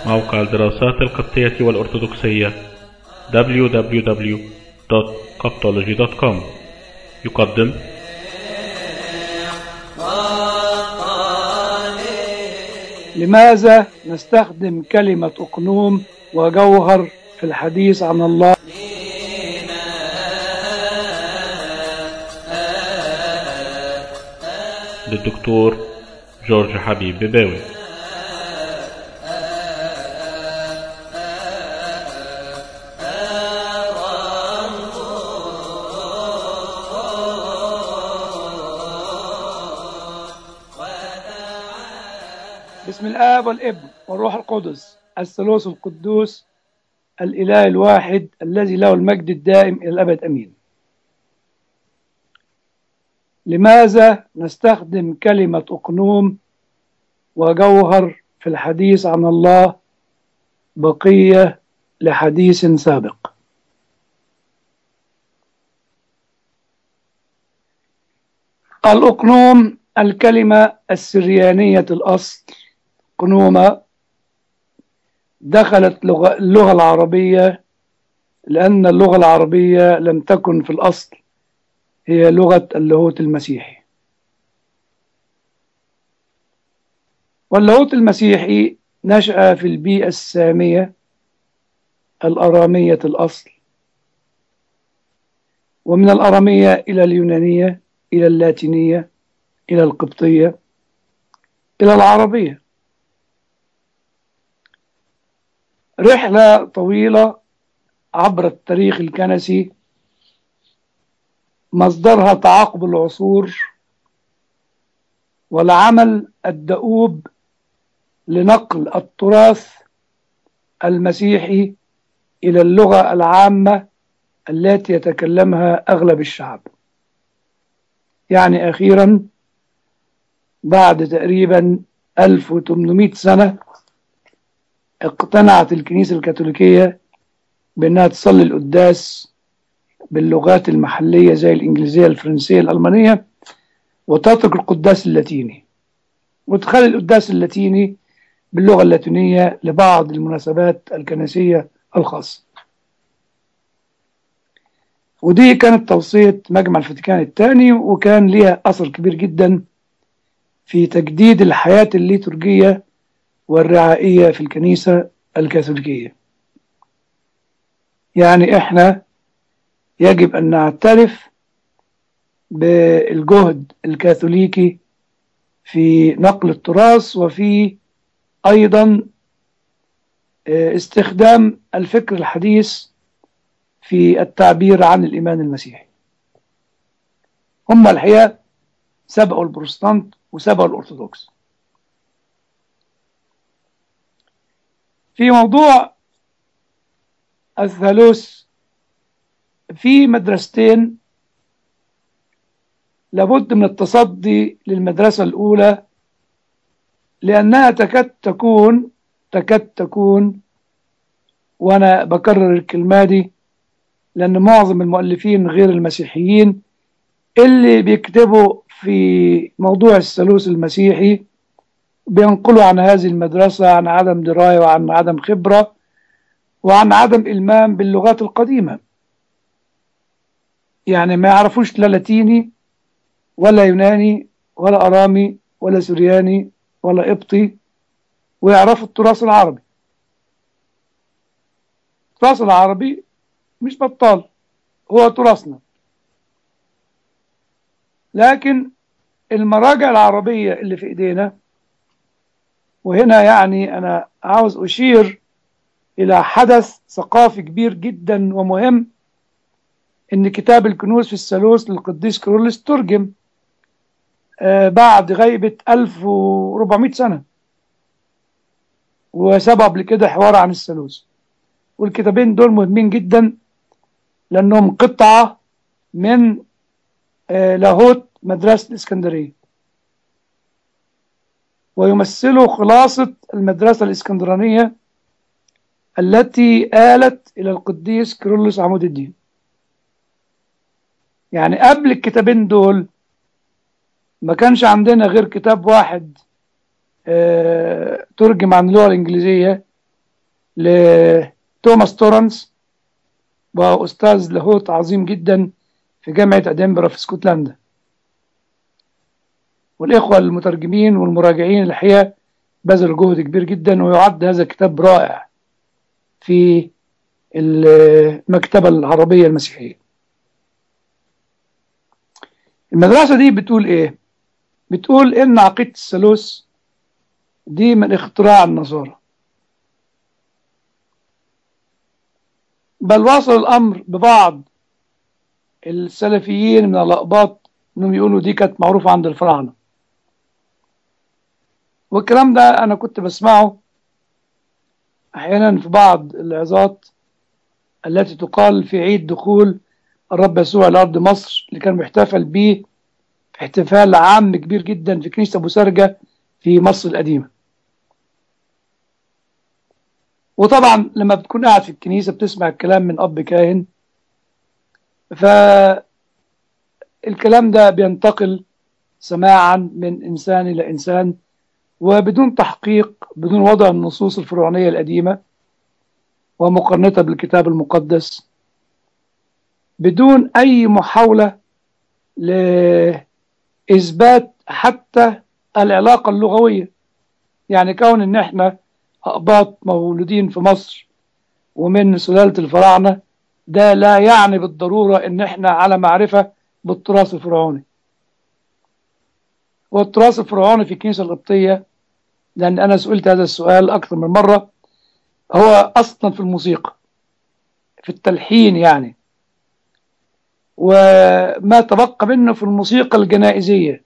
موقع الدراسات القبطية والأرثوذكسية www.coptology.com يقدم لماذا نستخدم كلمة أقنوم وجوهر في الحديث عن الله للدكتور جورج حبيب بباوي بسم الآب والابن والروح القدس الثالوث القدوس الإله الواحد الذي له المجد الدائم إلى الأبد أمين لماذا نستخدم كلمة أقنوم وجوهر في الحديث عن الله بقية لحديث سابق الأقنوم الكلمة السريانية الأصل قنومة دخلت لغة اللغة العربية لأن اللغة العربية لم تكن في الأصل هي لغة اللاهوت المسيحي واللاهوت المسيحي نشأ في البيئة السامية الأرامية الأصل ومن الأرامية إلى اليونانية إلى اللاتينية إلى القبطية إلى العربية رحلة طويلة عبر التاريخ الكنسي مصدرها تعاقب العصور والعمل الدؤوب لنقل التراث المسيحي إلى اللغة العامة التي يتكلمها أغلب الشعب يعني أخيرا بعد تقريبا 1800 سنة اقتنعت الكنيسة الكاثوليكية بأنها تصلي القداس باللغات المحلية زي الإنجليزية الفرنسية الألمانية وتترك القداس اللاتيني وتخلي القداس اللاتيني باللغة اللاتينية لبعض المناسبات الكنسية الخاصة ودي كانت توصية مجمع الفاتيكان الثاني وكان ليها أثر كبير جدا في تجديد الحياة الليتورجية والرعائية في الكنيسة الكاثوليكية يعني احنا يجب أن نعترف بالجهد الكاثوليكي في نقل التراث وفي أيضا استخدام الفكر الحديث في التعبير عن الإيمان المسيحي هم الحقيقة سبقوا البروتستانت وسبقوا الأرثوذكس في موضوع الثالوث في مدرستين لابد من التصدي للمدرسة الأولى لأنها تكاد تكون تكاد تكون وأنا بكرر الكلمة دي لأن معظم المؤلفين غير المسيحيين اللي بيكتبوا في موضوع الثالوث المسيحي بينقلوا عن هذه المدرسة عن عدم دراية وعن عدم خبرة وعن عدم إلمام باللغات القديمة يعني ما يعرفوش لا لاتيني ولا يوناني ولا أرامي ولا سورياني ولا قبطي ويعرفوا التراث العربي التراث العربي مش بطال هو تراثنا لكن المراجع العربية اللي في ايدينا وهنا يعني انا عاوز اشير الى حدث ثقافي كبير جدا ومهم ان كتاب الكنوز في الثالوث للقديس كيرلس ترجم آه بعد غيبة 1400 سنة وسبب قبل كده حوار عن الثالوث والكتابين دول مهمين جدا لأنهم قطعة من آه لاهوت مدرسة الإسكندرية ويمثلوا خلاصة المدرسة الإسكندرانية التي آلت إلى القديس كيرلس عمود الدين يعني قبل الكتابين دول ما كانش عندنا غير كتاب واحد آه، ترجم عن اللغة الإنجليزية لتوماس تورنس وأستاذ لاهوت عظيم جدا في جامعة أدنبرا في اسكتلندا والإخوة المترجمين والمراجعين الحقيقة بذلوا جهد كبير جدا ويعد هذا الكتاب رائع في المكتبة العربية المسيحية المدرسة دي بتقول إيه؟ بتقول إن عقيدة الثالوث دي من اختراع النصارى بل وصل الأمر ببعض السلفيين من الأقباط إنهم يقولوا دي كانت معروفة عند الفراعنة والكلام ده أنا كنت بسمعه أحيانا في بعض العظات التي تقال في عيد دخول الرب يسوع لأرض مصر اللي كان بيحتفل بيه في احتفال عام كبير جدا في كنيسة أبو سرجة في مصر القديمة وطبعا لما بتكون قاعد في الكنيسة بتسمع الكلام من أب كاهن فالكلام ده بينتقل سماعا من إنسان إلى إنسان وبدون تحقيق بدون وضع النصوص الفرعونية القديمة ومقارنتها بالكتاب المقدس بدون أي محاولة لإثبات حتى العلاقة اللغوية يعني كون إن إحنا أقباط مولودين في مصر ومن سلالة الفراعنة ده لا يعني بالضرورة إن إحنا على معرفة بالتراث الفرعوني والتراث الفرعوني في الكنيسة القبطية لأن أنا سئلت هذا السؤال أكثر من مرة هو أصلا في الموسيقى في التلحين يعني وما تبقى منه في الموسيقى الجنائزية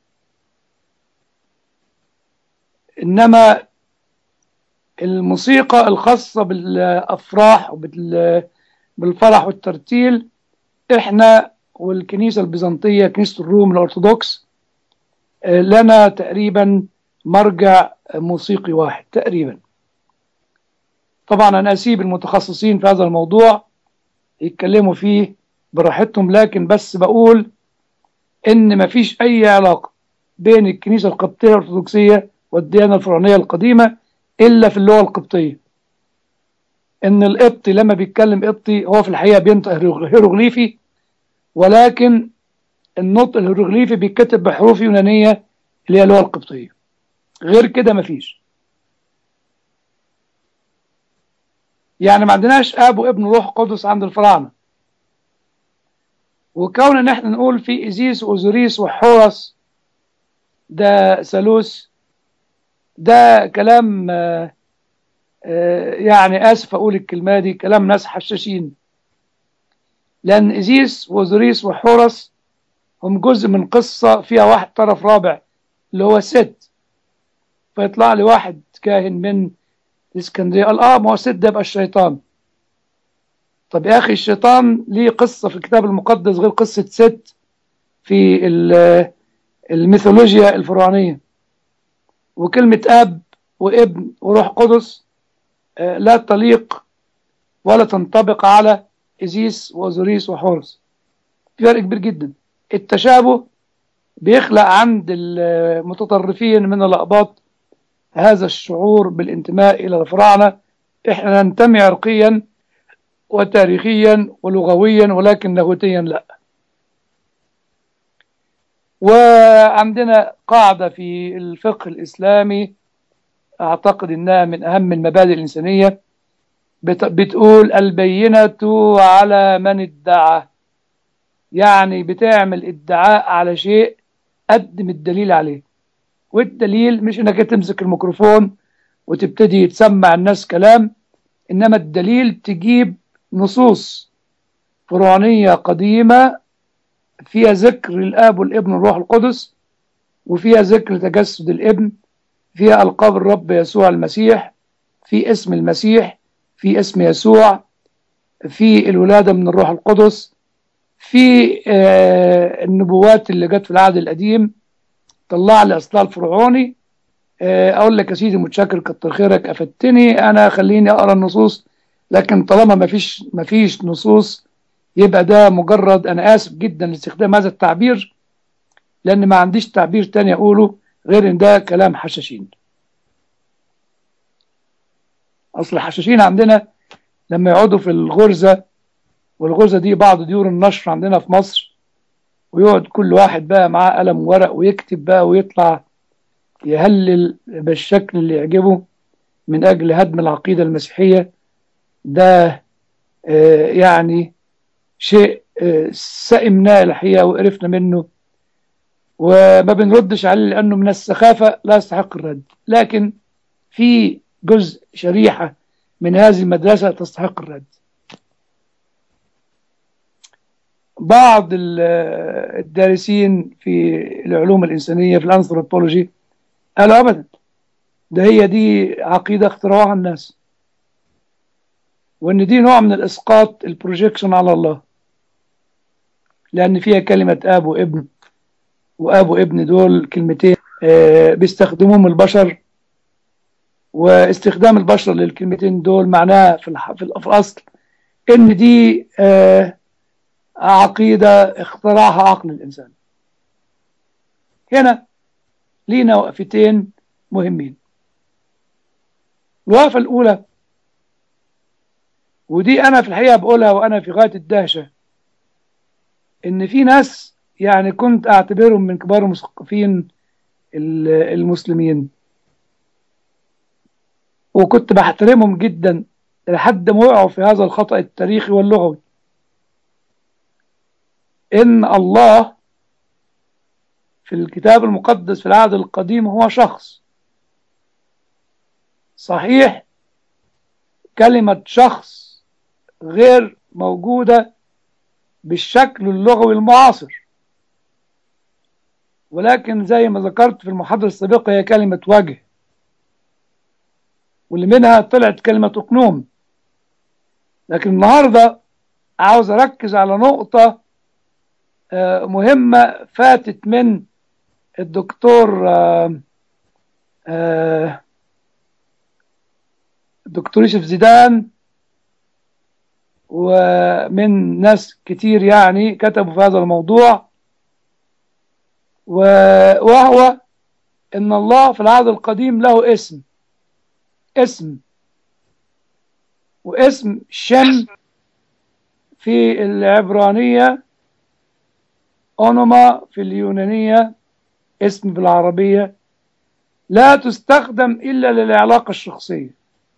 إنما الموسيقى الخاصة بالأفراح وبالفرح والترتيل إحنا والكنيسة البيزنطية كنيسة الروم الأرثوذكس لنا تقريبا مرجع موسيقي واحد تقريبا طبعا أنا أسيب المتخصصين في هذا الموضوع يتكلموا فيه براحتهم لكن بس بقول إن مفيش أي علاقة بين الكنيسة القبطية الأرثوذكسية والديانة الفرعونية القديمة إلا في اللغة القبطية إن القبطي لما بيتكلم قبطي هو في الحقيقة بينطق هيروغليفي ولكن النطق الهيروغليفي بيتكتب بحروف يونانية اللي هي اللغة القبطية غير كده مفيش يعني ما عندناش اب وابن وروح قدس عند الفراعنه وكون ان احنا نقول في ايزيس واوزوريس وحورس ده ثالوث ده كلام آآ آآ يعني اسف اقول الكلمه دي كلام ناس حشاشين لان ايزيس واوزوريس وحورس هم جزء من قصه فيها واحد طرف رابع اللي هو ست فيطلع لي واحد كاهن من الاسكندريه قال اه ما هو ست ده يبقى الشيطان طب يا اخي الشيطان ليه قصه في الكتاب المقدس غير قصه ست في الميثولوجيا الفرعونيه وكلمه اب وابن وروح قدس لا تليق ولا تنطبق على إزيس وأوزوريس وحورس في فرق كبير جدا التشابه بيخلق عند المتطرفين من الأقباط هذا الشعور بالانتماء إلى الفراعنة إحنا ننتمي عرقيا وتاريخيا ولغويا ولكن لاهوتيا لا وعندنا قاعدة في الفقه الإسلامي أعتقد أنها من أهم المبادئ الإنسانية بتقول البينة على من ادعى يعني بتعمل ادعاء على شيء قدم الدليل عليه والدليل مش انك تمسك الميكروفون وتبتدي تسمع الناس كلام انما الدليل تجيب نصوص فرعونية قديمة فيها ذكر الاب والابن والروح القدس وفيها ذكر تجسد الابن فيها القاب الرب يسوع المسيح في اسم المسيح في اسم يسوع في الولادة من الروح القدس في آه النبوات اللي جت في العهد القديم طلع لي اصلها الفرعوني آه اقول لك يا سيدي متشكر كتر خيرك افدتني انا خليني اقرا النصوص لكن طالما ما فيش ما فيش نصوص يبقى ده مجرد انا اسف جدا لاستخدام هذا التعبير لان ما عنديش تعبير تاني اقوله غير ان ده كلام حشاشين أصل الحشاشين عندنا لما يقعدوا في الغرزة والغرزة دي بعض ديور النشر عندنا في مصر ويقعد كل واحد بقى معاه قلم ورق ويكتب بقى ويطلع يهلل بالشكل اللي يعجبه من أجل هدم العقيدة المسيحية ده آه يعني شيء آه سئمناه الحقيقة وقرفنا منه وما بنردش عليه لأنه من السخافة لا يستحق الرد لكن في جزء شريحة من هذه المدرسة تستحق الرد بعض الدارسين في العلوم الإنسانية في الأنثروبولوجي قالوا أبدا ده هي دي عقيدة اخترعوها الناس وإن دي نوع من الإسقاط البروجيكشن على الله لأن فيها كلمة أب وابن وأب وابن دول كلمتين بيستخدموهم البشر واستخدام البشر للكلمتين دول معناها في, في الأصل إن دي عقيدة اخترعها عقل الإنسان هنا لينا وقفتين مهمين الوقفة الأولى ودي أنا في الحقيقة بقولها وأنا في غاية الدهشة إن في ناس يعني كنت أعتبرهم من كبار المثقفين المسلمين وكنت بحترمهم جدا لحد ما وقعوا في هذا الخطأ التاريخي واللغوي إن الله في الكتاب المقدس في العهد القديم هو شخص صحيح كلمة شخص غير موجودة بالشكل اللغوي المعاصر ولكن زي ما ذكرت في المحاضرة السابقة هي كلمة وجه واللي منها طلعت كلمة أقنوم لكن النهاردة عاوز أركز على نقطة مهمة فاتت من الدكتور الدكتور يوسف زيدان ومن ناس كتير يعني كتبوا في هذا الموضوع وهو ان الله في العهد القديم له اسم اسم واسم شم في العبرانية أونوما في اليونانية اسم في العربية لا تستخدم إلا للعلاقة الشخصية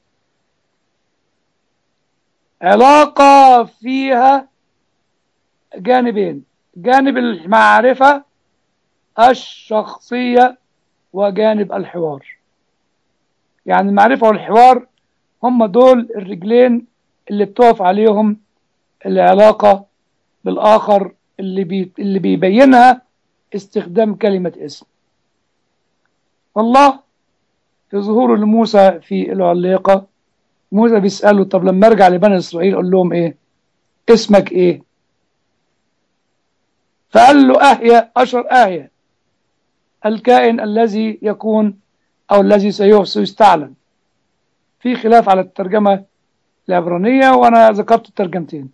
علاقة فيها جانبين جانب المعرفة الشخصية وجانب الحوار يعني المعرفة والحوار هم دول الرجلين اللي بتقف عليهم العلاقة بالآخر اللي, بي اللي بيبينها استخدام كلمة اسم الله في ظهوره لموسى في العليقة موسى بيسأله طب لما ارجع لبني إسرائيل أقول لهم إيه اسمك إيه فقال له أهيا أشر أهيا الكائن الذي يكون أو الذي سيستعلن في خلاف على الترجمة العبرانية وأنا ذكرت الترجمتين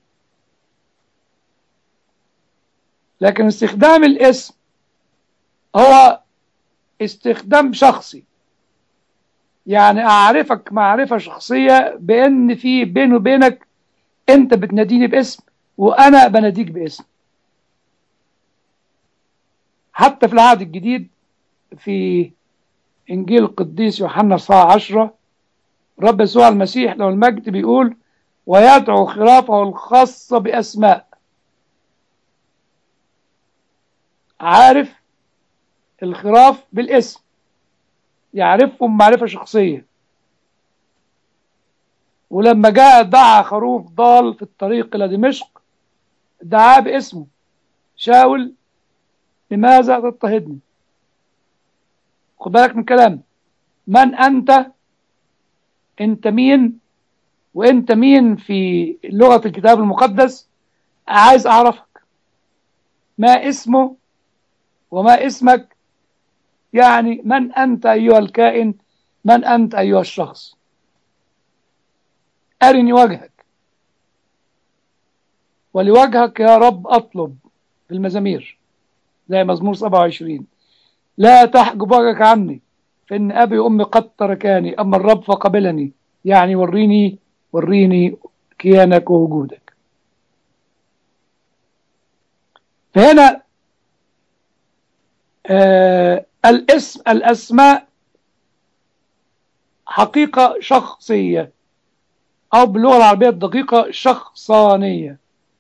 لكن استخدام الاسم هو استخدام شخصي يعني أعرفك معرفة شخصية بأن في بيني وبينك أنت بتناديني باسم وأنا بناديك باسم حتى في العهد الجديد في إنجيل القديس يوحنا الصاع عشرة رب يسوع المسيح له المجد بيقول ويدعو خرافه الخاصة بأسماء عارف الخراف بالاسم يعرفهم معرفة شخصية ولما جاء دعا خروف ضال في الطريق إلى دمشق دعاه باسمه شاول لماذا تضطهدني خد بالك من كلام من أنت أنت مين وأنت مين في لغة الكتاب المقدس عايز أعرفك ما اسمه وما اسمك يعني من أنت أيها الكائن من أنت أيها الشخص أرني وجهك ولوجهك يا رب أطلب في المزامير زي مزمور 27 لا تحجب وجهك عني فإن أبي وأمي قد تركاني أما الرب فقبلني يعني وريني وريني كيانك ووجودك فهنا آه الاسم الأسماء حقيقة شخصية أو باللغة العربية الدقيقة شخصانية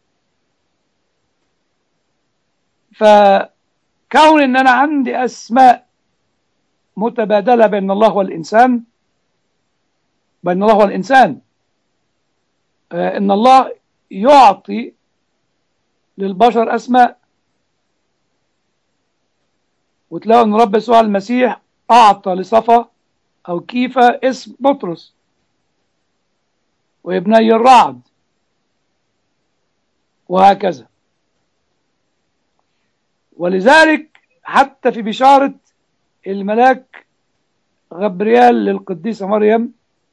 فكون إن أنا عندي أسماء متبادلة بين الله والإنسان بين الله والإنسان آه إن الله يعطي للبشر أسماء وتلاقوا ان رب يسوع المسيح اعطى لصفا او كيفا اسم بطرس وابني الرعد وهكذا ولذلك حتى في بشارة الملاك غبريال للقديسة مريم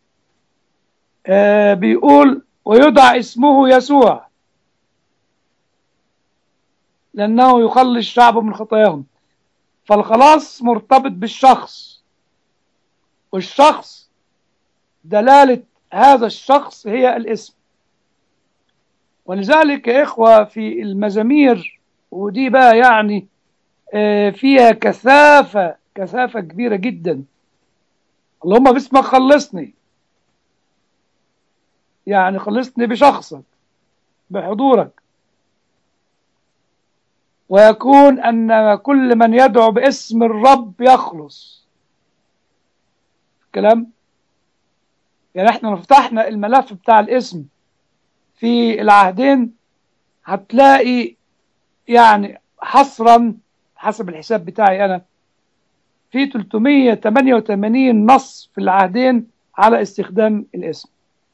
آه بيقول ويدعى اسمه يسوع لأنه يخلص شعبه من خطاياهم فالخلاص مرتبط بالشخص والشخص دلالة هذا الشخص هي الاسم ولذلك يا إخوة في المزامير ودي بقى يعني فيها كثافة كثافة كبيرة جدا اللهم باسمك خلصني يعني خلصني بشخصك بحضورك ويكون أن كل من يدعو باسم الرب يخلص كلام يعني احنا لو فتحنا الملف بتاع الاسم في العهدين هتلاقي يعني حصرا حسب الحساب بتاعي انا في 388 نص في العهدين على استخدام الاسم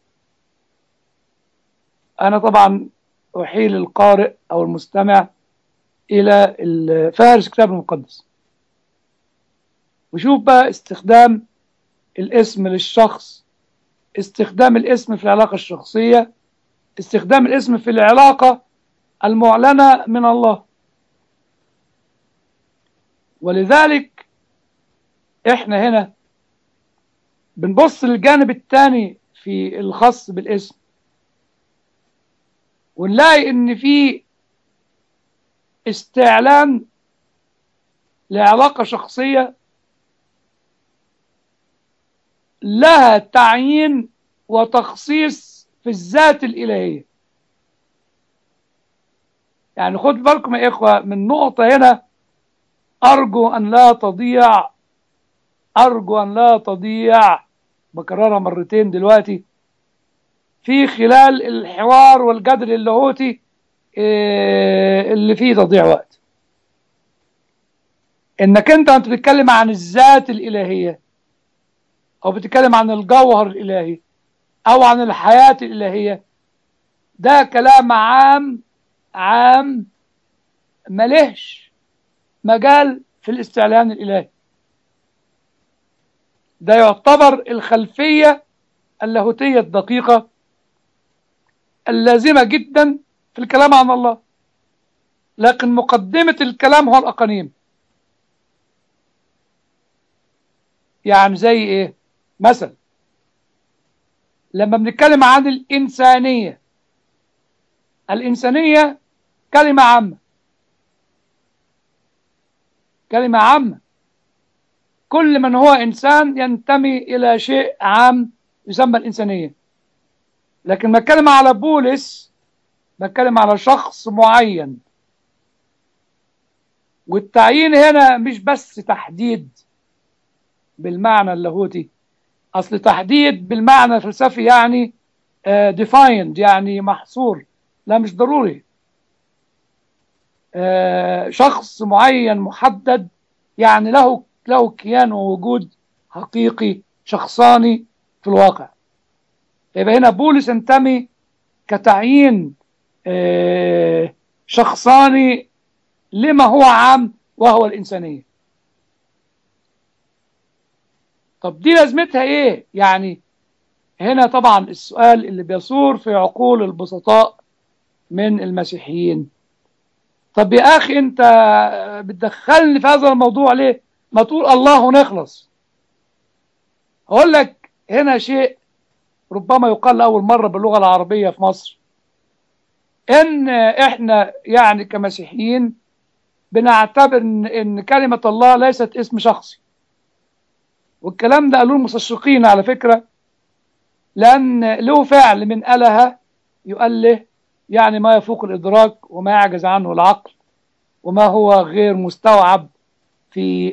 انا طبعا احيل القارئ او المستمع الى فارس الكتاب المقدس وشوف بقى استخدام الاسم للشخص استخدام الاسم في العلاقة الشخصية استخدام الاسم في العلاقة المعلنة من الله ولذلك احنا هنا بنبص للجانب الثاني في الخاص بالاسم ونلاقي ان في استعلان لعلاقة شخصية لها تعيين وتخصيص في الذات الإلهية يعني خد بالكم يا إخوة من نقطة هنا أرجو أن لا تضيع أرجو أن لا تضيع بكررها مرتين دلوقتي في خلال الحوار والجدل اللاهوتي اللي فيه تضييع وقت انك انت انت بتتكلم عن الذات الالهيه او بتتكلم عن الجوهر الالهي او عن الحياه الالهيه ده كلام عام عام ملهش مجال في الاستعلان الالهي ده يعتبر الخلفيه اللاهوتيه الدقيقه اللازمه جدا في الكلام عن الله لكن مقدمة الكلام هو الأقانيم يعني زي إيه مثلا لما بنتكلم عن الإنسانية الإنسانية كلمة عامة كلمة عامة كل من هو إنسان ينتمي إلى شيء عام يسمى الإنسانية لكن بتكلم على بولس بتكلم على شخص معين والتعيين هنا مش بس تحديد بالمعنى اللاهوتي اصل تحديد بالمعنى الفلسفي يعني uh, defined يعني محصور لا مش ضروري uh, شخص معين محدد يعني له له كيان ووجود حقيقي شخصاني في الواقع يبقى هنا بولس ينتمي كتعيين uh, شخصاني لما هو عام وهو الإنسانية طب دي لازمتها ايه يعني هنا طبعا السؤال اللي بيصور في عقول البسطاء من المسيحيين طب يا اخي انت بتدخلني في هذا الموضوع ليه ما تقول الله ونخلص اقول لك هنا شيء ربما يقال لأول مرة باللغة العربية في مصر إن إحنا يعني كمسيحيين بنعتبر إن, إن كلمة الله ليست اسم شخصي والكلام ده قالوه المستشرقين على فكرة لأن له فعل من أله يؤله يعني ما يفوق الإدراك وما يعجز عنه العقل وما هو غير مستوعب في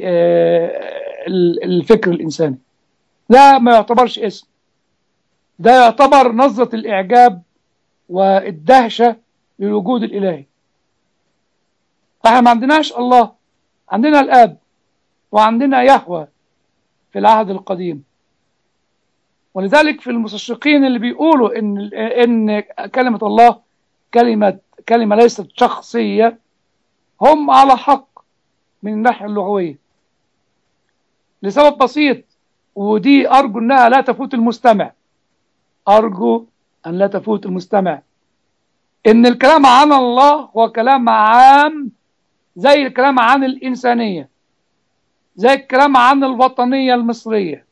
الفكر الإنساني ده ما يعتبرش اسم ده يعتبر نظرة الإعجاب والدهشة للوجود الإلهي فاحنا ما عندناش الله عندنا الآب وعندنا يهوى في العهد القديم ولذلك في المستشرقين اللي بيقولوا ان ان كلمه الله كلمه كلمه ليست شخصيه هم على حق من الناحيه اللغويه لسبب بسيط ودي ارجو انها لا تفوت المستمع ارجو ان لا تفوت المستمع ان الكلام عن الله هو كلام عام زي الكلام عن الانسانيه زي الكلام عن الوطنيه المصريه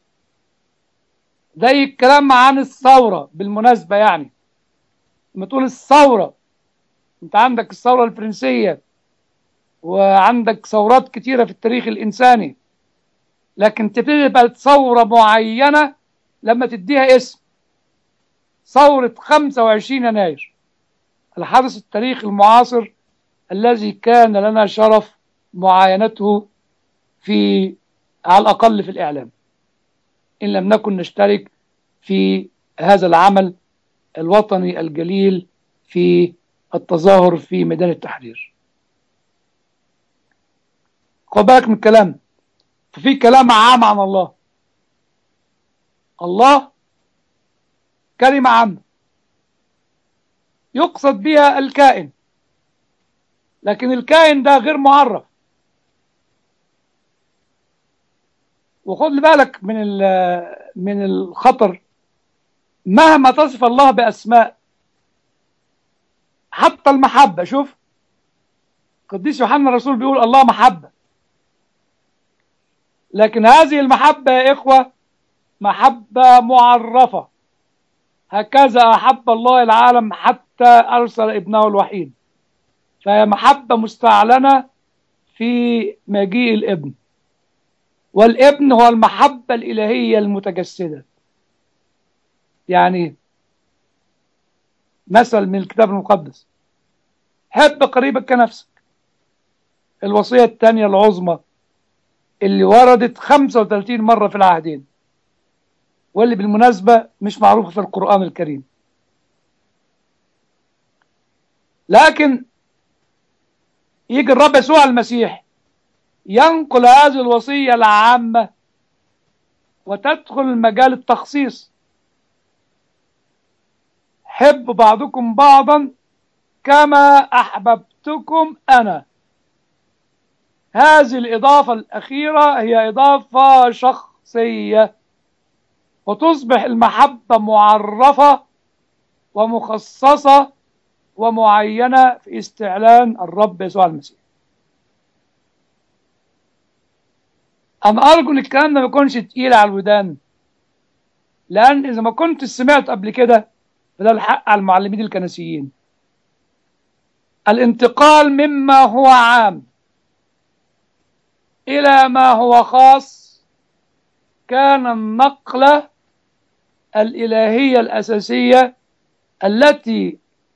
زي الكلام عن الثورة بالمناسبة يعني لما تقول الثورة انت عندك الثورة الفرنسية وعندك ثورات كتيرة في التاريخ الإنساني لكن تبقى ثورة معينة لما تديها اسم ثورة 25 يناير الحدث التاريخي المعاصر الذي كان لنا شرف معاينته في على الأقل في الإعلام إن لم نكن نشترك في هذا العمل الوطني الجليل في التظاهر في ميدان التحرير خد بالك من الكلام ففي كلام عام عن الله الله كلمة عامة يقصد بها الكائن لكن الكائن ده غير معرف وخد بالك من من الخطر مهما تصف الله باسماء حتى المحبه شوف قديس يوحنا الرسول بيقول الله محبه لكن هذه المحبه يا اخوه محبه معرفه هكذا احب الله العالم حتى ارسل ابنه الوحيد فهي محبه مستعلنه في مجيء الابن والابن هو المحبة الإلهية المتجسدة يعني مثل من الكتاب المقدس حب قريبك كنفسك الوصية الثانية العظمى اللي وردت 35 مرة في العهدين واللي بالمناسبة مش معروفة في القرآن الكريم لكن يجي الرب يسوع المسيح ينقل هذه الوصية العامة وتدخل مجال التخصيص حب بعضكم بعضا كما أحببتكم أنا هذه الإضافة الأخيرة هي إضافة شخصية وتصبح المحبة معرفة ومخصصة ومعينة في استعلان الرب يسوع المسيح أنا أرجو إن الكلام ده ما يكونش تقيل على الودان لأن إذا ما كنت سمعت قبل كده فده الحق على المعلمين الكنسيين الانتقال مما هو عام إلى ما هو خاص كان النقلة الإلهية الأساسية التي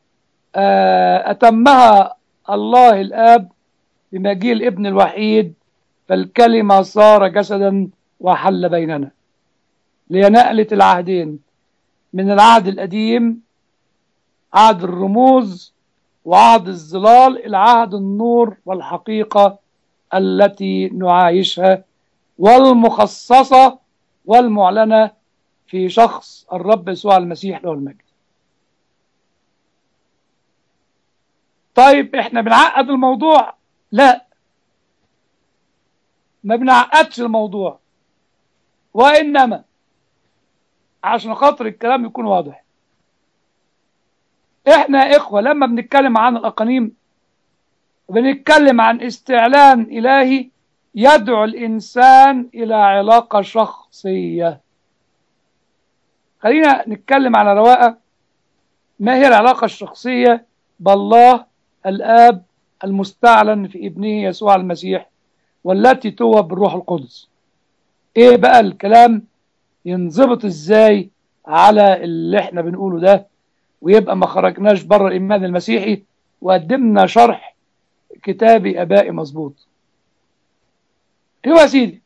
أتمها الله الآب بمجيء الابن الوحيد فالكلمة صار جسدا وحل بيننا لنقلة العهدين من العهد القديم عهد الرموز وعهد الظلال إلى عهد النور والحقيقة التي نعايشها والمخصصة والمعلنة في شخص الرب يسوع المسيح له المجد طيب احنا بنعقد الموضوع لا ما بنعقدش الموضوع وإنما عشان خاطر الكلام يكون واضح احنا يا اخوة لما بنتكلم عن الأقانيم بنتكلم عن استعلان إلهي يدعو الإنسان إلى علاقة شخصية خلينا نتكلم على رواقة ما هي العلاقة الشخصية بالله الآب المستعلن في ابنه يسوع المسيح والتي توب بالروح القدس ايه بقى الكلام ينضبط ازاي على اللي احنا بنقوله ده ويبقى ما خرجناش بره الايمان المسيحي وقدمنا شرح كتابي ابائي مظبوط ايوه يا سيدي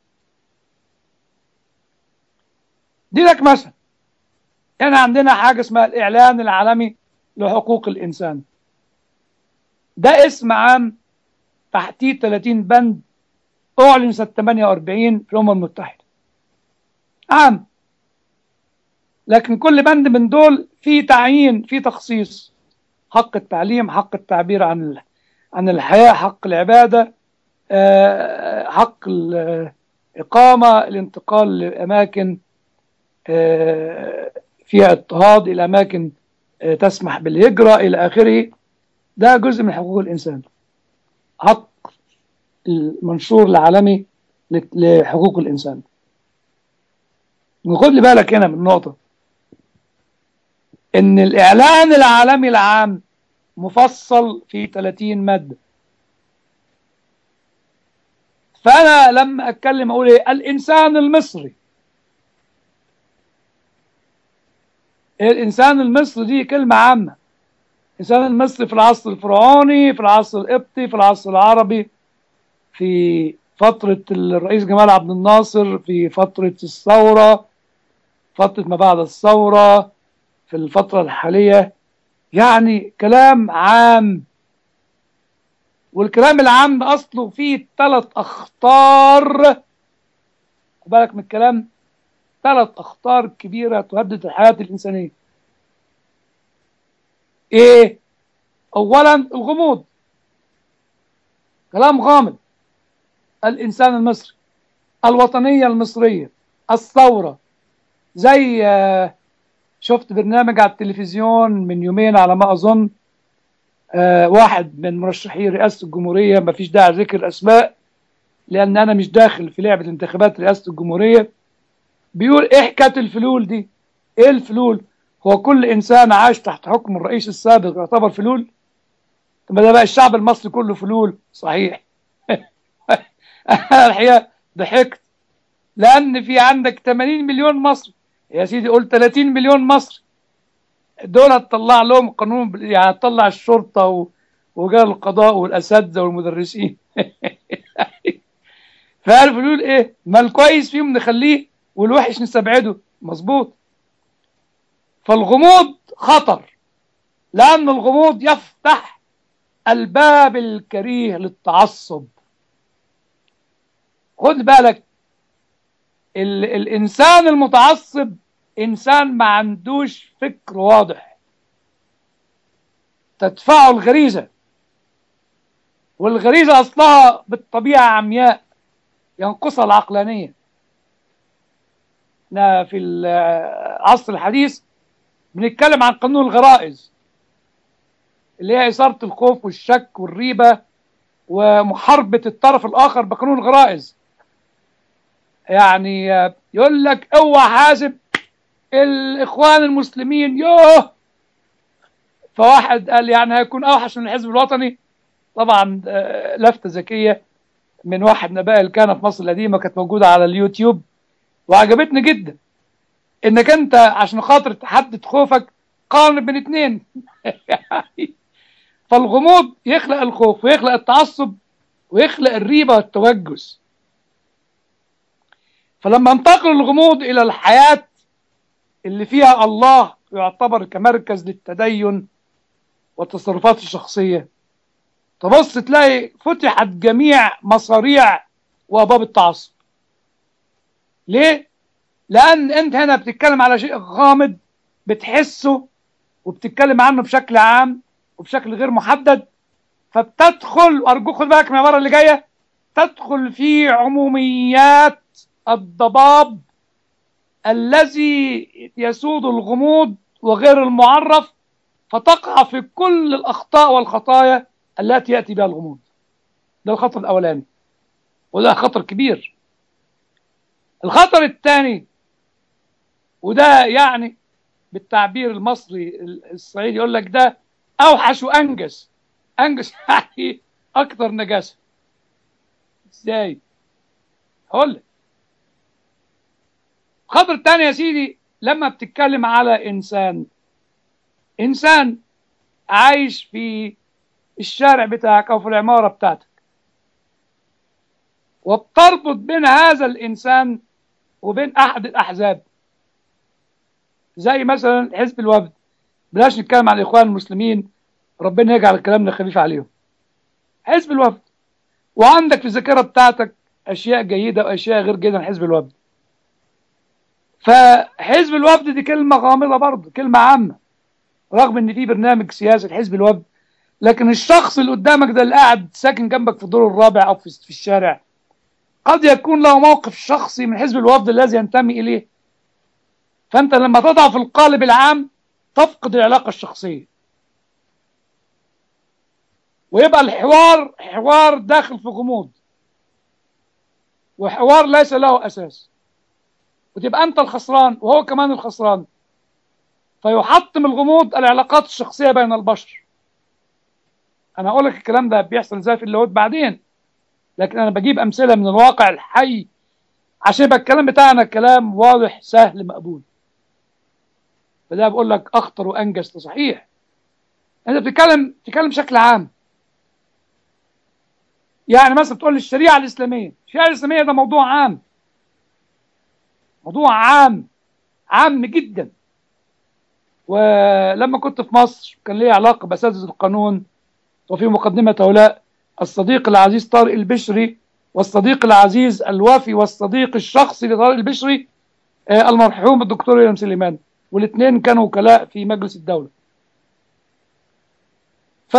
دي لك مثلا احنا عندنا حاجه اسمها الاعلان العالمي لحقوق الانسان ده اسم عام تحتيه 30 بند اعلن سنه 48 في الامم المتحده عام لكن كل بند من دول فيه تعيين فيه تخصيص حق التعليم حق التعبير عن عن الحياه حق العباده حق الإقامة الانتقال لأماكن فيها اضطهاد إلى أماكن تسمح بالهجرة إلى آخره ده جزء من حقوق الإنسان حق المنشور العالمي لحقوق الإنسان خد لي بالك هنا من النقطة إن الإعلان العالمي العام مفصل في 30 مادة فأنا لما أتكلم أقول إيه الإنسان المصري الإنسان المصري دي كلمة عامة الإنسان المصري في العصر الفرعوني في العصر القبطي في العصر العربي في فترة الرئيس جمال عبد الناصر في فترة الثورة فترة ما بعد الثورة في الفترة الحالية يعني كلام عام والكلام العام ده اصله فيه ثلاث اخطار خد بالك من الكلام ثلاث اخطار كبيره تهدد الحياه الانسانيه ايه اولا الغموض كلام غامض الانسان المصري الوطنيه المصريه الثوره زي شفت برنامج على التلفزيون من يومين على ما اظن آه واحد من مرشحي رئاسة الجمهورية ما فيش داعي ذكر أسماء لأن أنا مش داخل في لعبة انتخابات رئاسة الجمهورية بيقول إيه حكاية الفلول دي؟ إيه الفلول؟ هو كل إنسان عاش تحت حكم الرئيس السابق يعتبر فلول؟ طب ده بقى الشعب المصري كله فلول صحيح الحقيقة ضحكت لأن في عندك 80 مليون مصري يا سيدي قول 30 مليون مصري دول هتطلع لهم قانون يعني هتطلع الشرطة و... ورجال القضاء والأساتذة والمدرسين فعارف يقول إيه ما الكويس فيهم نخليه والوحش نستبعده مظبوط فالغموض خطر لأن الغموض يفتح الباب الكريه للتعصب خد بالك ال... الإنسان المتعصب إنسان ما عندوش فكر واضح تدفعه الغريزة والغريزة أصلها بالطبيعة عمياء ينقصها العقلانية احنا في العصر الحديث بنتكلم عن قانون الغرائز اللي هي إثارة الخوف والشك والريبة ومحاربة الطرف الآخر بقانون الغرائز يعني يقول لك اوعى حاسب الاخوان المسلمين يوه فواحد قال يعني هيكون اوحش من الحزب الوطني طبعا لفته ذكيه من واحد من اباء الكهنه في مصر القديمه كانت موجوده على اليوتيوب وعجبتني جدا انك انت عشان خاطر تحدد خوفك قارن بين اتنين فالغموض يخلق الخوف ويخلق التعصب ويخلق الريبه والتوجس فلما انتقل الغموض الى الحياه اللي فيها الله يعتبر كمركز للتدين والتصرفات الشخصية تبص تلاقي فتحت جميع مصاريع وأبواب التعصب ليه؟ لأن أنت هنا بتتكلم على شيء غامض بتحسه وبتتكلم عنه بشكل عام وبشكل غير محدد فبتدخل وأرجوك خد بالك من المرة اللي جاية تدخل في عموميات الضباب الذي يسود الغموض وغير المعرف فتقع في كل الأخطاء والخطايا التي يأتي بها الغموض ده الخطر الأولاني وده خطر كبير الخطر الثاني وده يعني بالتعبير المصري الصعيدي يقول لك ده اوحش وانجس انجس يعني اكثر نجاسه ازاي هقول لك الخطر الثاني يا سيدي لما بتتكلم على انسان انسان عايش في الشارع بتاعك او في العماره بتاعتك وبتربط بين هذا الانسان وبين احد الاحزاب زي مثلا حزب الوفد بلاش نتكلم عن الاخوان المسلمين ربنا يجعل كلامنا خفيف عليهم حزب الوفد وعندك في الذاكره بتاعتك اشياء جيده واشياء غير جيده عن حزب الوفد فحزب الوفد دي كلمه غامضه برضه كلمه عامه رغم ان في برنامج سياسي لحزب الوفد لكن الشخص اللي قدامك ده اللي قاعد ساكن جنبك في الدور الرابع او في في الشارع قد يكون له موقف شخصي من حزب الوفد الذي ينتمي اليه فانت لما تضع في القالب العام تفقد العلاقه الشخصيه ويبقى الحوار حوار داخل في غموض وحوار ليس له اساس وتبقى انت الخسران وهو كمان الخسران فيحطم الغموض العلاقات الشخصيه بين البشر انا هقول لك الكلام ده بيحصل ازاي في اللاهوت بعدين لكن انا بجيب امثله من الواقع الحي عشان يبقى الكلام بتاعنا كلام واضح سهل مقبول فده بقول لك اخطر وانجز صحيح انت بتتكلم بتتكلم بشكل عام يعني مثلا بتقول الشريعه الاسلاميه الشريعه الاسلاميه ده موضوع عام موضوع عام عام جدا ولما كنت في مصر كان لي علاقه باساتذه القانون وفي مقدمه هؤلاء الصديق العزيز طارق البشري والصديق العزيز الوفي والصديق الشخصي لطارق البشري آه المرحوم الدكتور ويليام سليمان والاثنين كانوا وكلاء في مجلس الدولة ف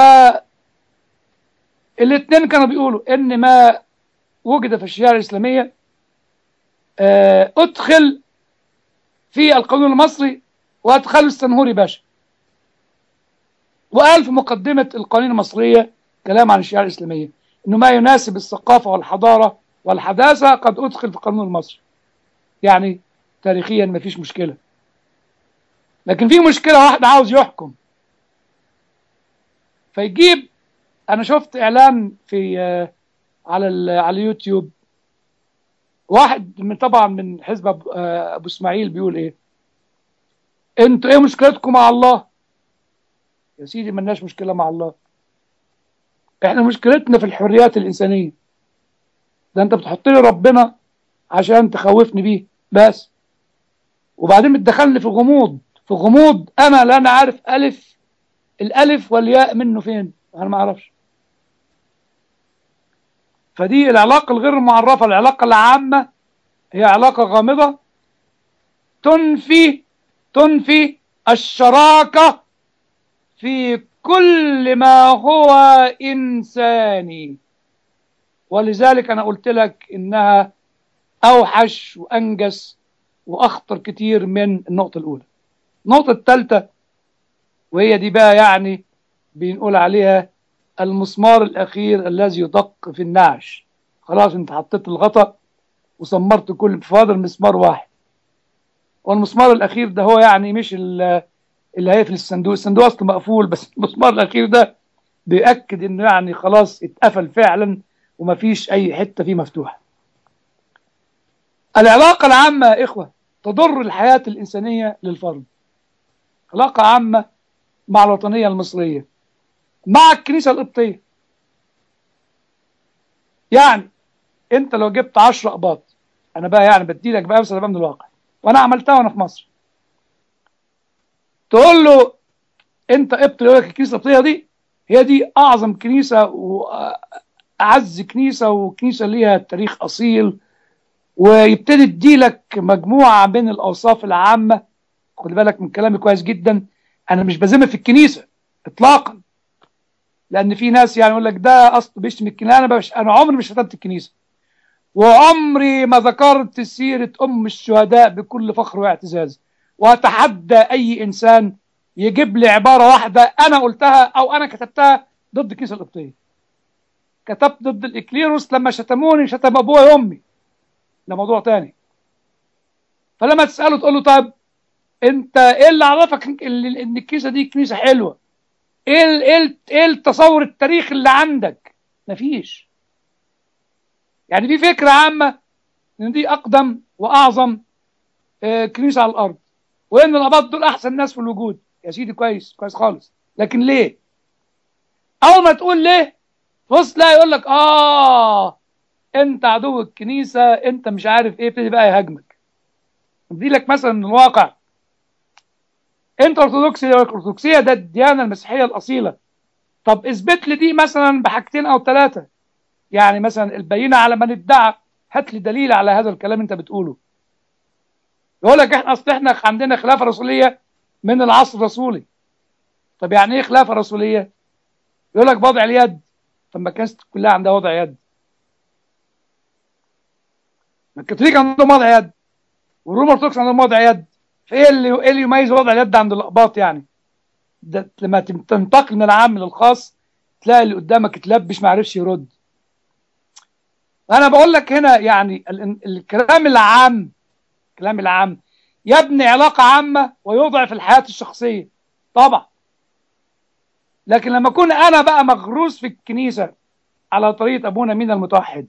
الاثنين كانوا بيقولوا ان ما وجد في الشريعة الإسلامية آه ادخل في القانون المصري وادخله السنهوري باشا وقال في مقدمة القوانين المصرية كلام عن الشريعة الإسلامية انه ما يناسب الثقافة والحضارة والحداثة قد ادخل في القانون المصري يعني تاريخيا ما فيش مشكلة لكن في مشكلة واحد عاوز يحكم فيجيب انا شفت اعلان في على على اليوتيوب واحد من طبعا من حزب ابو اسماعيل بيقول ايه انتوا ايه مشكلتكم مع الله يا سيدي ملناش مشكلة مع الله احنا مشكلتنا في الحريات الانسانية ده انت بتحط لي ربنا عشان تخوفني بيه بس وبعدين بتدخلني في غموض في غموض انا لا انا عارف الف الالف والياء منه فين انا ما اعرفش فدي العلاقة الغير معرفة العلاقة العامة هي علاقة غامضة تنفي تنفي الشراكة في كل ما هو إنساني ولذلك أنا قلت لك إنها أوحش وأنجس وأخطر كتير من النقطة الأولى النقطة الثالثة وهي دي بقى يعني بنقول عليها المسمار الأخير الذي يدق في النعش خلاص انت حطيت الغطا وسمرت كل فاضل مسمار واحد والمسمار الأخير ده هو يعني مش اللي هيقفل الصندوق الصندوق أصلا مقفول بس المسمار الأخير ده بيأكد إنه يعني خلاص اتقفل فعلا ومفيش أي حتة فيه مفتوحة العلاقة العامة يا إخوة تضر الحياة الإنسانية للفرد علاقة عامة مع الوطنية المصرية مع الكنيسة القبطية يعني انت لو جبت 10 قباط انا بقى يعني بدي لك بقى امثله بقى من الواقع وانا عملتها وانا في مصر تقول له انت قبط يقول لك الكنيسه القبطيه دي هي دي اعظم كنيسه واعز كنيسه وكنيسه ليها تاريخ اصيل ويبتدي يديلك مجموعه من الاوصاف العامه خد بالك من كلامي كويس جدا انا مش بذم في الكنيسه اطلاقا لان في ناس يعني يقول لك ده اصل بيشتم الكنيسه انا بش... انا عمري مش شتمت الكنيسه وعمري ما ذكرت سيره ام الشهداء بكل فخر واعتزاز واتحدى اي انسان يجيب لي عباره واحده انا قلتها او انا كتبتها ضد الكنيسه القبطيه كتبت ضد الاكليروس لما شتموني شتم ابويا وامي ده موضوع تاني فلما تساله تقول له طيب انت ايه اللي عرفك ان إن الكنيسه دي كنيسه حلوه ايه ال- ايه ال- ايه التصور التاريخي اللي عندك مفيش يعني في فكره عامه ان دي اقدم واعظم آه، كنيسه على الارض وان الاباط دول احسن ناس في الوجود يا سيدي كويس كويس خالص لكن ليه اول ما تقول ليه بص لا يقول لك اه انت عدو الكنيسه انت مش عارف ايه ابتدي بقى يهاجمك ادي لك مثلا من الواقع انت ارثوذكسي الارثوذكسيه ده الديانه المسيحيه الاصيله طب اثبت لي دي مثلا بحاجتين او ثلاثه يعني مثلا البينه على من ادعى هات لي دليل على هذا الكلام انت بتقوله يقول لك احنا اصل احنا عندنا خلافه رسوليه من العصر الرسولي طب يعني ايه خلافه رسوليه يقول لك وضع اليد طب ما كانت كلها عندها وضع يد ما الكاثوليك عندهم وضع يد والروم ارثوذكس عندهم وضع يد فايه اللي ايه اللي يميز وضع اليد عند الاقباط يعني ده لما تم- تنتقل من العام للخاص تلاقي اللي قدامك اتلبش ما عرفش يرد انا بقول لك هنا يعني ال- الكلام العام الكلام العام يبني علاقة عامة ويضعف الحياة الشخصية طبعا لكن لما اكون انا بقى مغروس في الكنيسة على طريقة ابونا مين المتوحد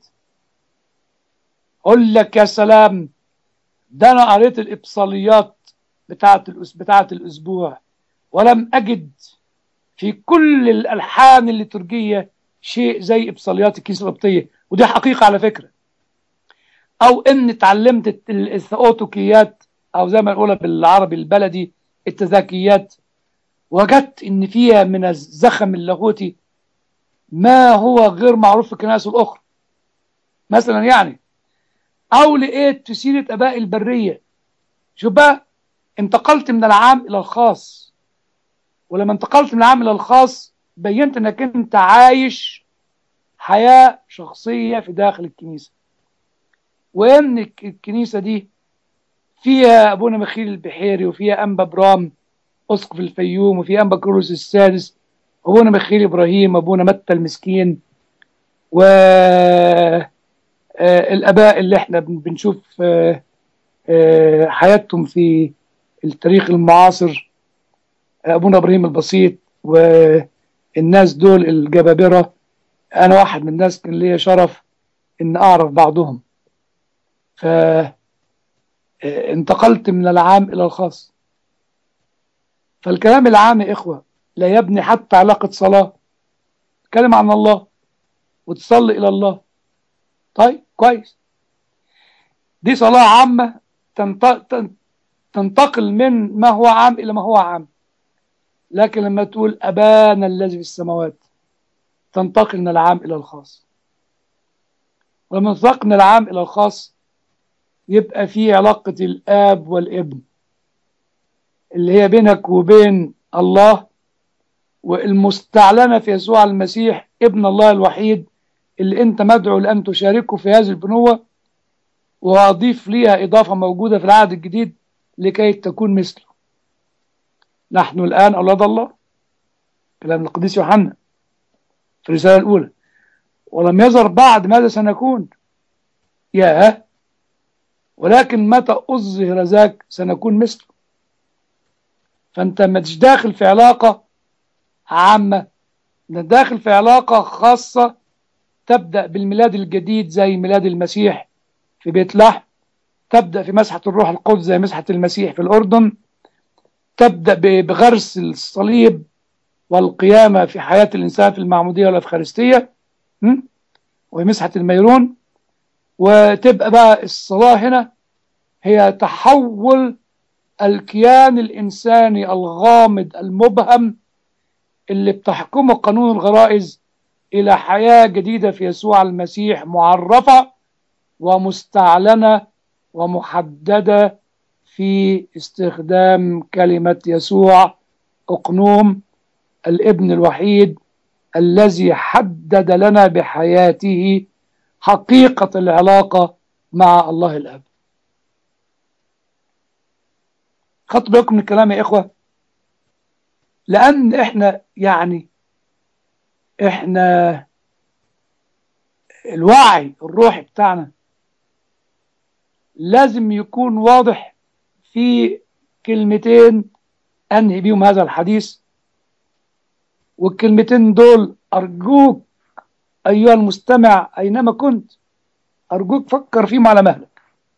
اقول لك يا سلام ده انا قريت الابصاليات بتاعت الأس... بتاعت الاسبوع ولم اجد في كل الالحان الليتورجيه شيء زي ابصاليات الكنيسه القبطيه ودي حقيقه على فكره او ان اتعلمت الت- الثؤوتوكيات او زي ما نقولها بالعربي البلدي التذاكيات وجدت ان فيها من الزخم اللاهوتي ما هو غير معروف في الكنائس الاخرى مثلا يعني او لقيت في سيره اباء البريه شوف بقى انتقلت من العام الى الخاص ولما انتقلت من العام الى الخاص بينت انك انت عايش حياه شخصيه في داخل الكنيسه وان الك- الكنيسه دي فيها ابونا مخيل البحيري وفيها انبا برام اسقف الفيوم وفيها انبا كروس السادس وابونا مخيل ابراهيم وابونا متى المسكين و آه، الاباء اللي احنا بن- بنشوف آه، آه، حياتهم في التاريخ المعاصر ابونا ابراهيم البسيط والناس دول الجبابره انا واحد من الناس كان ليا شرف ان اعرف بعضهم ف آه، انتقلت من العام الى الخاص فالكلام العام يا اخوه لا يبني حتى علاقه صلاه تكلم عن الله وتصلي الى الله طيب كويس دي صلاه عامه تنت- تن- تنتقل من ما هو عام الى ما هو عام لكن لما تقول ابانا الذي في السماوات تنتقل من العام الى الخاص ولما تنتقل من العام الى الخاص يبقى في علاقة الآب والابن اللي هي بينك وبين الله والمستعلنة في يسوع المسيح ابن الله الوحيد اللي انت مدعو لأن تشاركه في هذه البنوة وأضيف ليها إضافة موجودة في العهد الجديد لكي تكون مثله نحن الآن أولاد الله كلام القديس يوحنا في الرسالة الأولى ولم يظهر بعد ماذا سنكون ياه ولكن متى أظهر ذاك سنكون مثله فأنت ما تش داخل في علاقة عامة ده داخل في علاقة خاصة تبدأ بالميلاد الجديد زي ميلاد المسيح في بيت لحم تبدأ في مسحة الروح القدس زي مسحة المسيح في الأردن تبدأ ب- بغرس الصليب والقيامة في حياة الإنسان في المعمودية والأفخارستية م? ومسحة الميرون وتبقى بقى الصلاة هنا هي تحول الكيان الإنساني الغامض المبهم اللي بتحكمه قانون الغرائز إلى حياة جديدة في يسوع المسيح معرفة ومستعلنة ومحددة في استخدام كلمة يسوع أقنوم الابن الوحيد الذي حدد لنا بحياته حقيقة العلاقة مع الله الأب خدوا بالكم من الكلام يا إخوة لأن إحنا يعني إحنا الوعي الروحي بتاعنا لازم يكون واضح في كلمتين أنهي بيهم هذا الحديث والكلمتين دول أرجوك أيها المستمع أينما كنت أرجوك فكر فيهم على مهلك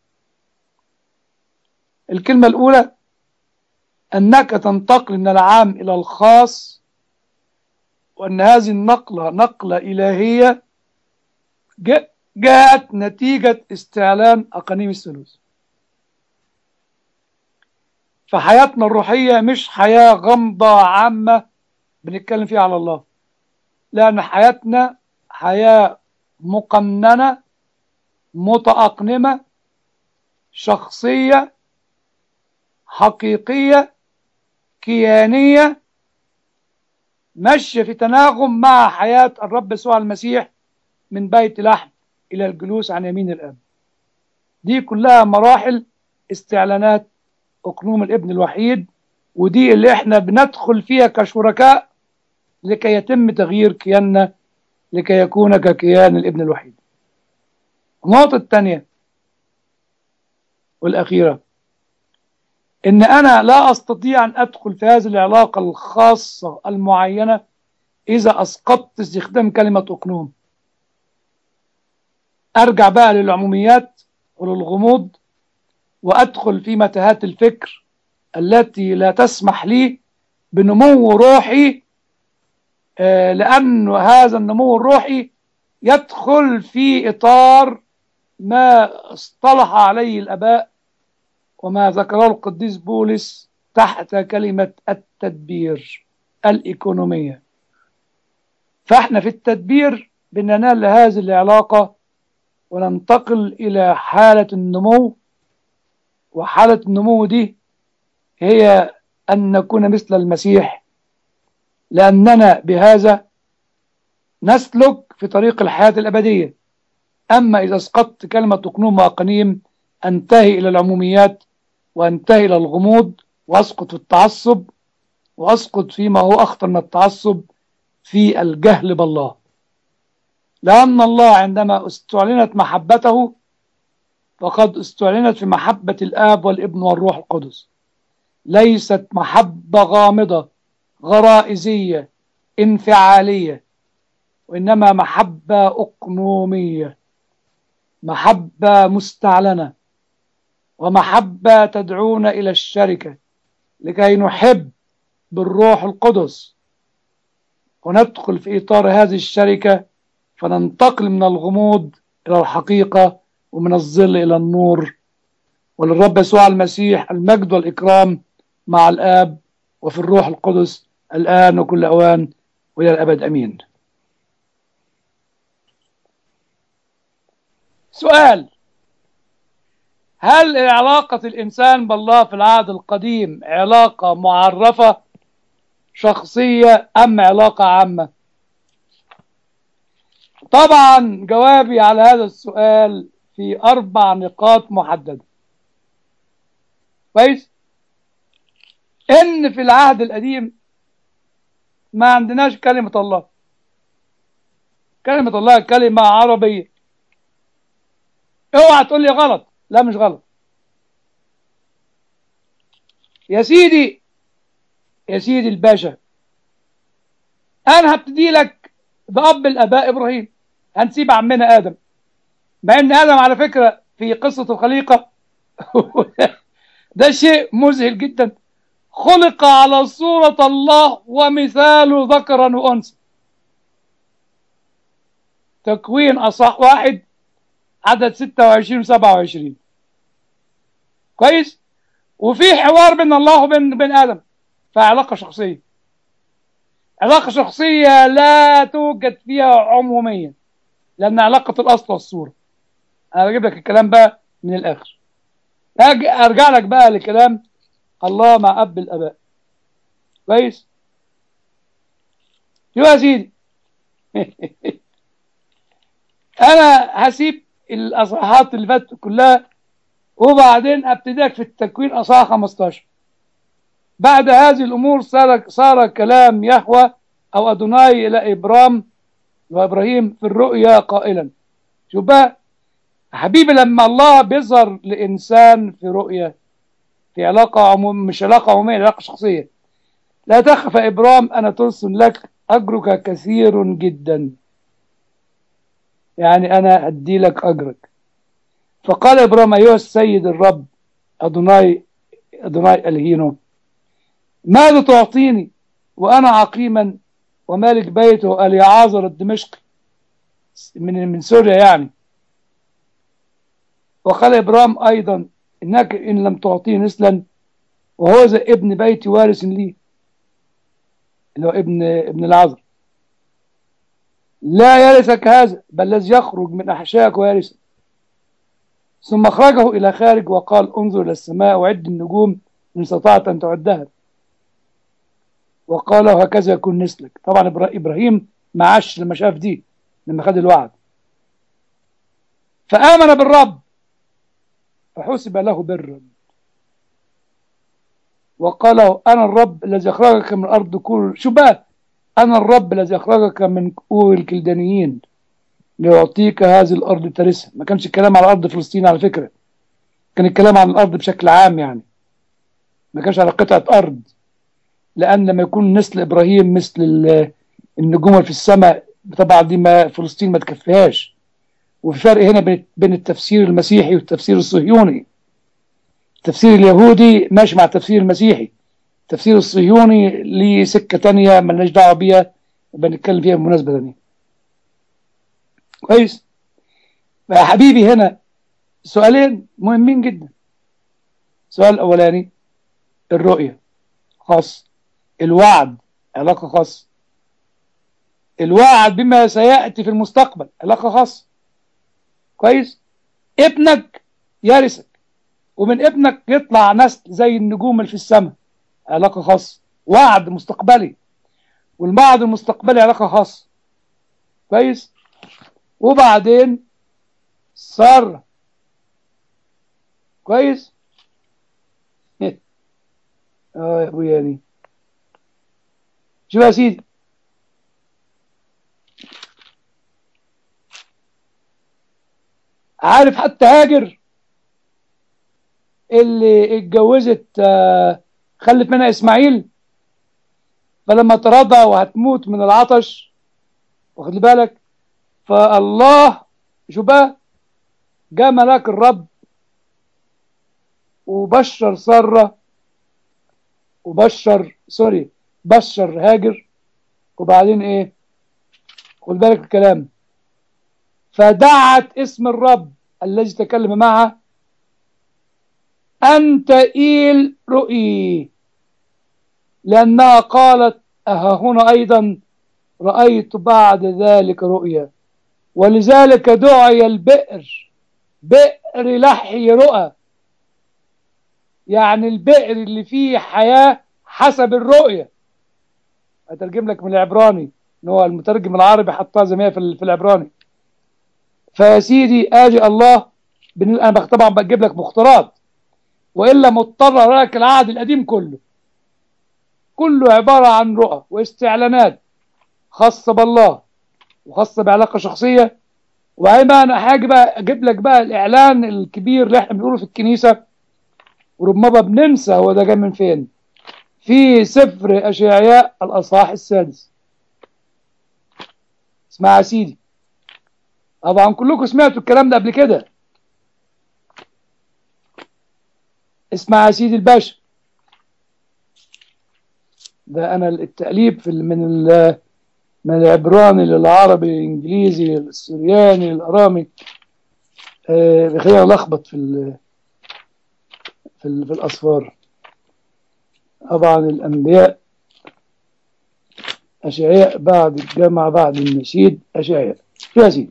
الكلمة الأولى أنك تنتقل من العام إلى الخاص وأن هذه النقلة نقلة إلهية جاءت نتيجة استعلان أقانيم الثالوث فحياتنا الروحية مش حياة غامضة عامة بنتكلم فيها على الله لأن حياتنا حياة مقننة متأقنمة شخصية حقيقية كيانية ماشية في تناغم مع حياة الرب يسوع المسيح من بيت لحم إلى الجلوس عن يمين الآب دي كلها مراحل استعلانات أقنوم الابن الوحيد ودي اللي احنا بندخل فيها كشركاء لكي يتم تغيير كياننا لكي يكون ككيان الابن الوحيد النقطة الثانية والأخيرة إن أنا لا أستطيع أن أدخل في هذه العلاقة الخاصة المعينة إذا أسقطت استخدام كلمة أقنوم أرجع بقى للعموميات وللغموض وأدخل في متاهات الفكر التي لا تسمح لي بنمو روحي آه لأن هذا النمو الروحي يدخل في إطار ما اصطلح عليه الآباء وما ذكره القديس بولس تحت كلمة التدبير الإيكونومية فإحنا في التدبير بننال هذه العلاقة وننتقل إلى حالة النمو وحالة النمو دي هي أن نكون مثل المسيح لأننا بهذا نسلك في طريق الحياة الأبدية أما إذا اسقطت كلمة تقنوم وأقنيم أنتهي إلى العموميات وأنتهي إلى الغموض وأسقط في التعصب وأسقط فيما هو أخطر من التعصب في الجهل بالله لأن الله عندما استعلنت محبته فقد استعلنت في محبة الآب والابن والروح القدس ليست محبة غامضة غرائزية انفعالية وإنما محبة أقنومية محبة مستعلنة ومحبة تدعونا إلى الشركة لكي نحب بالروح القدس وندخل في إطار هذه الشركة فننتقل من الغموض إلى الحقيقة ومن الظل إلى النور وللرب يسوع المسيح المجد والإكرام مع الآب وفي الروح القدس الآن وكل أوان وإلى الأبد أمين سؤال هل علاقة الإنسان بالله في العهد القديم علاقة معرفة شخصية أم علاقة عامة طبعا جوابي على هذا السؤال في أربع نقاط محددة كويس إن في العهد القديم ما عندناش كلمة الله كلمة الله كلمة عربية اوعى تقول لي غلط لا مش غلط يا سيدي يا سيدي الباشا انا هبتدي لك باب الاباء ابراهيم هنسيب عمنا ادم مع ان ادم على فكره في قصه الخليقه ده شيء مذهل جدا خلق على صورة الله ومثاله ذكرا وأنثى تكوين أصح واحد عدد 26 و 27 كويس وفي حوار بين الله وبين بين ادم فعلاقه شخصيه علاقه شخصيه لا توجد فيها عموميه لان علاقه الاصل والصوره انا بجيب لك الكلام بقى من الاخر أجي ارجع لك بقى لكلام الله مع اب الاباء كويس شو يا سيدي انا هسيب الاصحاحات اللي فاتت كلها وبعدين ابتداك في التكوين اصحاح 15 بعد هذه الامور صار صار كلام يهوى او ادوناي الى ابرام وابراهيم في الرؤيا قائلا شوف بقى حبيبي لما الله بيظهر لانسان في رؤيا في علاقة عموم مش علاقة عمومية علاقة شخصية لا تخف يا إبرام أنا ترسل لك أجرك كثير جدا يعني أنا أدي لك أجرك فقال إبرام أيها السيد الرب أدوناي أدوناي الهينو ماذا تعطيني وأنا عقيما ومالك بيته اليعازر الدمشقي من من سوريا يعني وقال إبرام أيضا إنك إن لم تعطيه نسلا وهو زي ابن بيتي وارث لي اللي هو ابن ابن العذر لا يرثك هذا بل الذي يخرج من أحشائك ويرثك ثم أخرجه إلى خارج وقال انظر إلى السماء وعد النجوم إن استطعت أن تعدها وقال هكذا يكون نسلك طبعا إبراهيم ما عاش لما شاف دي لما خد الوعد فآمن بالرب فحسب له برا وقال له أنا الرب الذي أخرجك من الأرض كل شو بقى أنا الرب الذي أخرجك من كؤور الكلدانيين ليعطيك هذه الأرض ترثها ما كانش الكلام على أرض فلسطين على فكرة كان الكلام عن الأرض بشكل عام يعني ما كانش على قطعة أرض لأن لما يكون نسل إبراهيم مثل النجوم في السماء طبعا دي ما فلسطين ما تكفيهاش وفي فرق هنا بين التفسير المسيحي والتفسير الصهيوني التفسير اليهودي ماشي مع التفسير المسيحي التفسير الصهيوني ليه سكة تانية ملناش دعوة بيها بنتكلم فيها بمناسبة تانية كويس يا حبيبي هنا سؤالين مهمين جدا السؤال الأولاني الرؤية خاص الوعد علاقة خاصة الوعد بما سيأتي في المستقبل علاقة خاصة كويس ابنك يرثك ومن ابنك يطلع نسل زي النجوم اللي في السماء علاقة خاصة وعد مستقبلي والوعد المستقبلي علاقة خاصة كويس وبعدين سارة كويس اه يا ابويا دي شوف يا سيدي عارف حتى هاجر اللي اتجوزت خلف منها اسماعيل فلما ترضى وهتموت من العطش واخد بالك فالله شو بقى جاء ملاك الرب وبشر سارة وبشر سوري بشر هاجر وبعدين ايه خد بالك الكلام فدعت اسم الرب الذي تكلم معها أنت إيل رؤي لأنها قالت أها هنا أيضا رأيت بعد ذلك رؤيا ولذلك دعي البئر بئر لحي رؤى يعني البئر اللي فيه حياة حسب الرؤية أترجم لك من العبراني إن هو المترجم العربي حطها زي ما هي في العبراني فيا سيدي ادي الله انا طبعا بجيب لك مختارات والا مضطر اراك العهد القديم كله كله عباره عن رؤى واستعلانات خاصه بالله وخاصه بعلاقه شخصيه وبعدين بقى انا حاجه بقى اجيب لك بقى الاعلان الكبير اللي احنا بنقوله في الكنيسه وربما بننسى هو ده جاي من فين في سفر اشعياء الاصحاح السادس اسمع يا سيدي طبعا كلكم سمعتوا الكلام ده قبل كده اسمع يا سيدي الباشا ده انا التأليف في من من العبراني للعربي للانجليزي للسرياني للارامي آه بيخليني الخبط في ال في, ال في الاصفار طبعا الانبياء اشعياء بعد الجامعه بعد النشيد اشعياء يا سيدي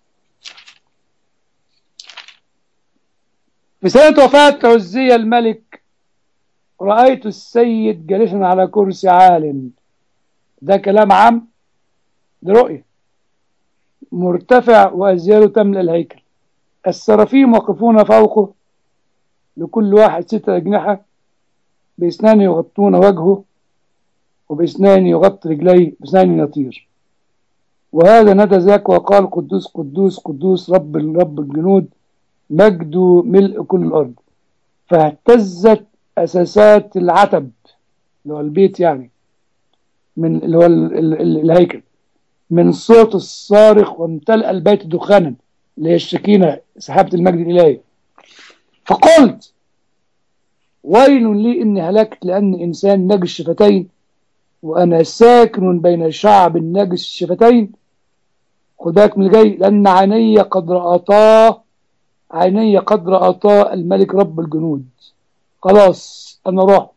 في سنة وفاة عزية الملك رأيت السيد جالسا على كرسي عال ده كلام عام ده رؤية مرتفع وأزياله تملأ الهيكل السرافيم واقفون فوقه لكل واحد ستة أجنحة بإسنان يغطون وجهه وبإسنان يغطي رجليه بإسنان يطير وهذا ندى ذاك وقال قدوس قدوس قدوس رب رب الجنود مجد ملء كل الأرض فاهتزت أساسات العتب اللي هو البيت يعني من اللي هو ال ال ال الهيكل من صوت الصارخ وامتلأ البيت دخانا اللي هي الشكينة سحابة المجد الإلهي فقلت ويل لي إني هلكت لأني إنسان نجس الشفتين وأنا ساكن بين شعب نجس الشفتين خداك من الجاي لأن عيني قد رأتا عيني قد رأتا الملك رب الجنود خلاص أنا رحت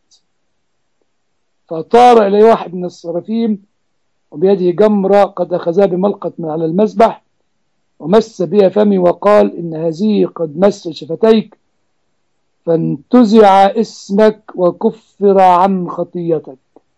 فطار إلي واحد من الصرافيم وبيده جمرة قد أخذها بملقط من على المسبح ومس بها فمي وقال إن هذه قد مس شفتيك فانتزع اسمك وكفر عن خطيتك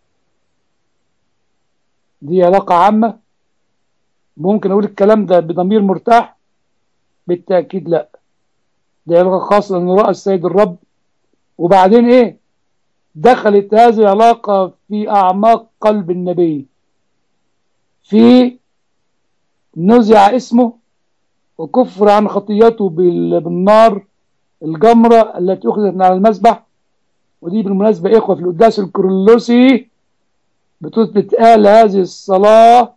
دي علاقة عامة ممكن أقول الكلام ده بضمير مرتاح بالتأكيد لا دي علاقة خاصة لأنه رأى السيد الرب وبعدين إيه دخلت هذه العلاقة في أعماق قلب النبي في نزع اسمه وكفر عن خطيته بالنار الجمرة التي أخذت من على المسبح ودي بالمناسبة إخوة في القداس الكرولوسي بتتقال هذه الصلاة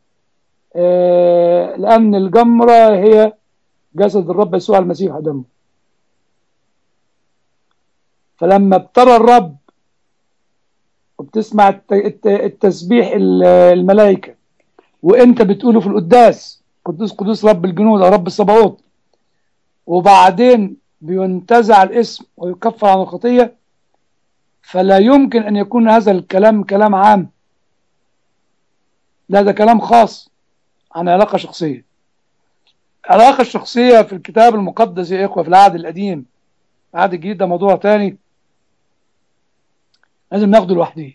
آه لأن الجمرة هي جسد الرب يسوع المسيح ودمه فلما ابترى الرب وبتسمع التسبيح الملائكة وانت بتقوله في القداس قدوس قدوس رب الجنود او رب الصباوت وبعدين بينتزع الاسم ويكفر عن الخطية فلا يمكن ان يكون هذا الكلام كلام عام لا ده كلام خاص عن علاقة شخصية العلاقة الشخصية في الكتاب المقدس يا إخوة في العهد القديم العهد الجديد ده موضوع تاني لازم ناخده لوحده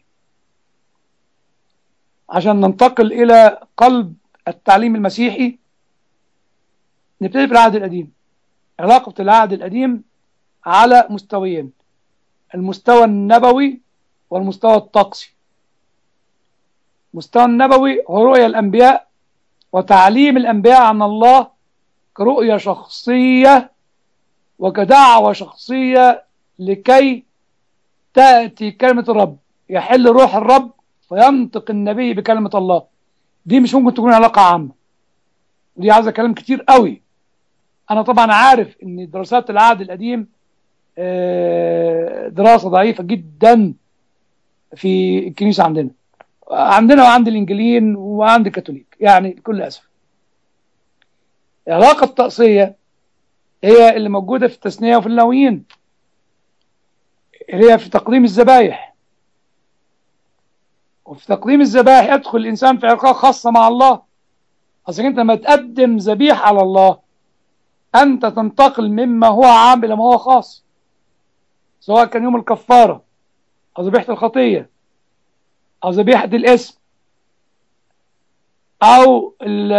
عشان ننتقل إلى قلب التعليم المسيحي نبتدي في العهد القديم علاقة العهد القديم على مستويين المستوى النبوي والمستوى الطقسي المستوى النبوي هو رؤية الأنبياء وتعليم الأنبياء عن الله كرؤية شخصية وكدعوة شخصية لكي تأتي كلمة الرب يحل روح الرب فينطق النبي بكلمة الله دي مش ممكن تكون علاقة عامة ودي عايزة كلام كتير قوي أنا طبعا عارف إن دراسات العهد القديم دراسة ضعيفة جدا في الكنيسة عندنا عندنا وعند الإنجليين وعند الكاثوليك يعني بكل أسف العلاقة الطقسية هي اللي موجودة في التثنية وفي اللاويين هي في تقديم الذبايح وفي تقديم الذبائح يدخل الإنسان في علاقة خاصة مع الله أصل أنت لما تقدم ذبيحة على الله أنت تنتقل مما هو عام إلى ما هو خاص سواء كان يوم الكفارة أو ذبيحة الخطية أو ذبيحة الاسم أو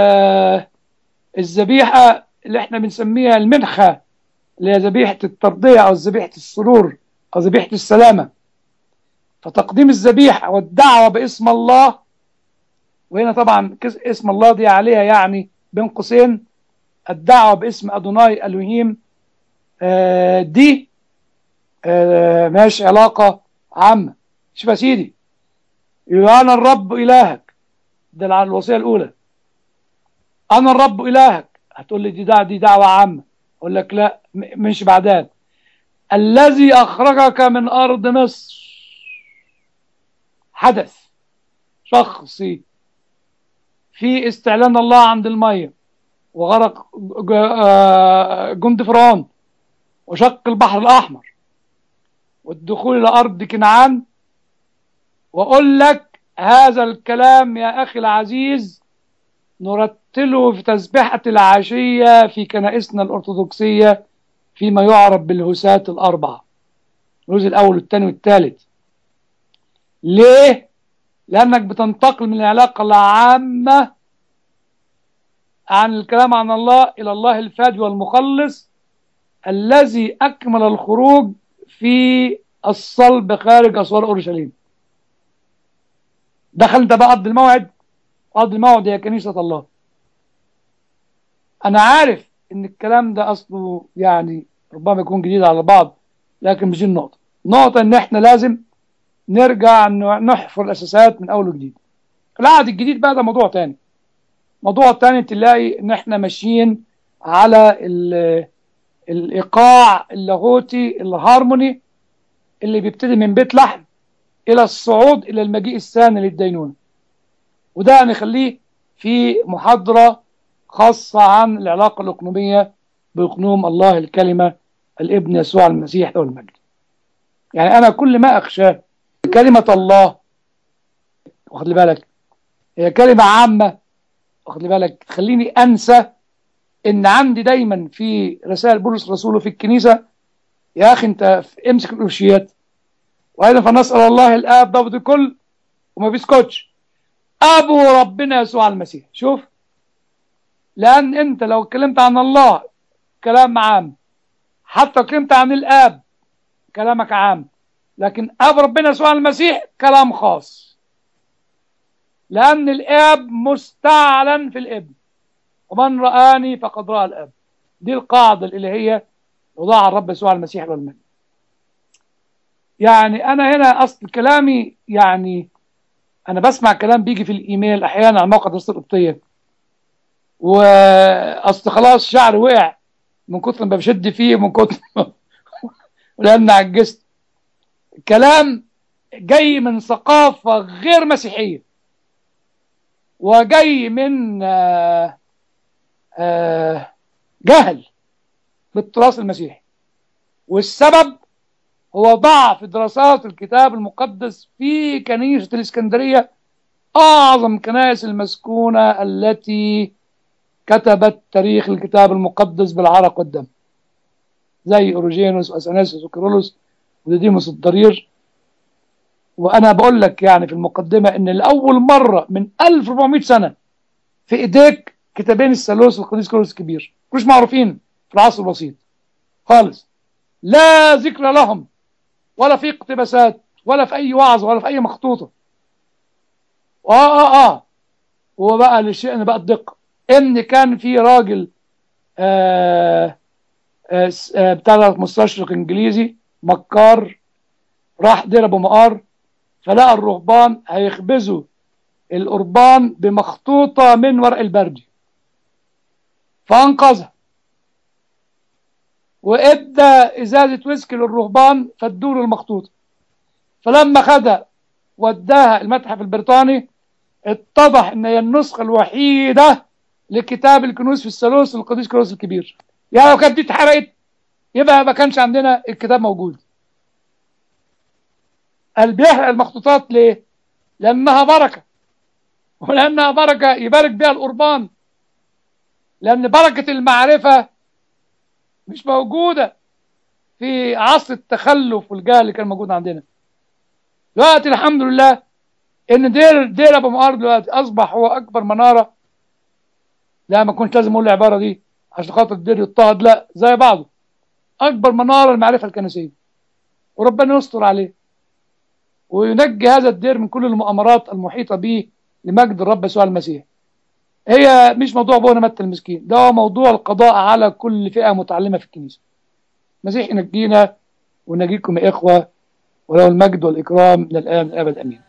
الذبيحة اللي احنا بنسميها المنحة اللي هي ذبيحة الترضية أو ذبيحة السرور أو ذبيحة السلامة فتقديم الذبيحة والدعوة باسم الله وهنا طبعا اسم الله دي عليها يعني بين قوسين الدعوة باسم أدوناي ألوهيم آه دي آه ماشي علاقة عامة شوف يا سيدي يبقى أنا الرب إلهك ده الوصية الأولى أنا الرب إلهك هتقول لي دي دعوة دي دعوة عامة أقول لك لا مش بعدها الذي أخرجك من أرض مصر حدث شخصي في استعلان الله عند المية وغرق جند فرعون وشق البحر الأحمر والدخول إلى أرض كنعان وأقول لك هذا الكلام يا أخي العزيز نرتله في تسبحة العشية في كنائسنا الأرثوذكسية فيما يعرف بالهسات الأربعة الجزء الأول والثاني والثالث ليه؟ لأنك بتنتقل من العلاقة العامة عن الكلام عن الله إلى الله الفادي والمخلص الذي أكمل الخروج في الصلب خارج أسوار أورشليم دخل ده بقى أرض الموعد أرض الموعد هي كنيسة الله أنا عارف إن الكلام ده أصله يعني ربما يكون جديد على بعض لكن مش دي النقطة نقطة ان احنا لازم نرجع نحفر الاساسات من اول وجديد العهد الجديد بقى ده موضوع تاني موضوع تاني تلاقي ان احنا ماشيين على الايقاع اللاهوتي الهارموني اللي بيبتدي من بيت لحم الى الصعود الى المجيء الثاني للدينونة وده هنخليه في محاضرة خاصة عن العلاقة الإقنومية بإقنوم الله الكلمة الابن يسوع المسيح له المجد يعني أنا كل ما أخشاه كلمة الله واخد لي بالك هي كلمة عامة واخد لي بالك تخليني أنسى إن عندي دايما في رسائل بولس رسوله في الكنيسة يا أخي أنت امسك الأوشيات وأيضا فنسأل الله الآب ضبط الكل وما بيسكتش أبو ربنا يسوع المسيح شوف لأن أنت لو اتكلمت عن الله كلام عام حتى اتكلمت عن الآب كلامك عام لكن أب ربنا يسوع المسيح كلام خاص لأن الآب مستعلن في الابن ومن رآني فقد رأى الآب دي القاعدة الإلهية وضعها الرب يسوع المسيح والمجد يعني أنا هنا أصل كلامي يعني أنا بسمع كلام بيجي في الإيميل أحيانا على موقع دراسة القبطية وأصل خلاص شعري وقع من كتر ما بشد فيه من كتر ولأن عجزت كلام جاي من ثقافة غير مسيحية وجاي من آآ آآ جهل بالتراث المسيحي والسبب هو ضعف دراسات الكتاب المقدس في كنيسة الإسكندرية أعظم كنائس المسكونة التي كتبت تاريخ الكتاب المقدس بالعرق والدم زي أوروجينوس وأثناسيوس وكيرلس وديديموس الضرير وأنا بقول لك يعني في المقدمة إن لأول مرة من 1400 سنة في إيديك كتابين الثالوث والقديس كيرلس الكبير مش معروفين في العصر البسيط خالص لا ذكر لهم ولا في اقتباسات ولا في أي وعظ ولا في أي مخطوطة آه آه آه هو بقى للشيء بقى الدقة إن كان في راجل آه آه آه بتاع مستشرق إنجليزي مكار راح دير أبو مقار فلقى الرهبان هيخبزوا القربان بمخطوطة من ورق البردي فأنقذها وادى ازازه ويسكي للرهبان فادوا المخطوطه فلما خدها وداها المتحف البريطاني اتضح ان هي النسخه الوحيده لكتاب الكنوز في الثالوث للقديس كيرلس الكبير يعني لو كانت دي اتحرقت يبقى ما كانش عندنا الكتاب موجود قال بيحرق المخطوطات ليه لانها بركه ولانها بركه يبارك بها القربان لان بركه المعرفه مش موجودة في عصر التخلف والجهل اللي كان موجود عندنا دلوقتي الحمد لله ان دير دير ابو مقار دلوقتي اصبح هو اكبر منارة لا ما كنت لازم اقول العبارة دي عشان خاطر الدير يضطهد لا زي بعضه اكبر منارة المعرفة الكنسية وربنا يستر عليه وينجي هذا الدير من كل المؤامرات المحيطة به لمجد الرب يسوع المسيح هي مش موضوع ابونا متى المسكين ده هو موضوع القضاء على كل فئة متعلمة في الكنيسة المسيح ينجينا ونجيكم يا إخوة وله المجد والإكرام من الآن الأبد أمين